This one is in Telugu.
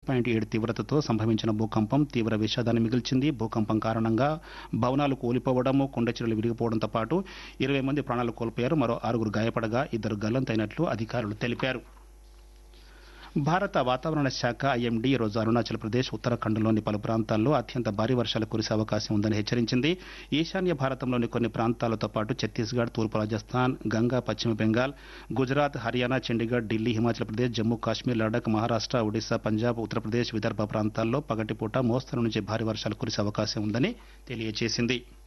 పాయింట్ ఏడు తీవ్రతతో సంభవించిన భూకంపం తీవ్ర విషాదాన్ని మిగిల్చింది భూకంపం కారణంగా భవనాలు కూలిపోవడము కొండచెరులు విరిగిపోవడంతో పాటు ఇరవై మంది ప్రాణాలు కోల్పోయారు మరో ఆరుగురు గాయపడగా ఇద్దరు గల్లంతైనట్లు అధికారులు తెలిపారు భారత వాతావరణ శాఖ ఐఎండీ ఈరోజు అరుణాచల్ ప్రదేశ్ ఉత్తరాఖండ్లోని పలు ప్రాంతాల్లో అత్యంత భారీ వర్షాలు కురిసే అవకాశం ఉందని హెచ్చరించింది ఈశాన్య భారతంలోని కొన్ని ప్రాంతాలతో పాటు ఛత్తీస్గఢ్ తూర్పు రాజస్థాన్ గంగా పశ్చిమ బెంగాల్ గుజరాత్ హర్యానా చండీగఢ్ ఢిల్లీ హిమాచల్ ప్రదేశ్ జమ్మూ కాశ్మీర్ లడాక్ మహారాష్ట్ర ఒడిశా పంజాబ్ ఉత్తరప్రదేశ్ విదర్భ ప్రాంతాల్లో పగటిపూట మోస్తరు నుంచి భారీ వర్షాలు కురిసే అవకాశం ఉందని తెలియజేసింది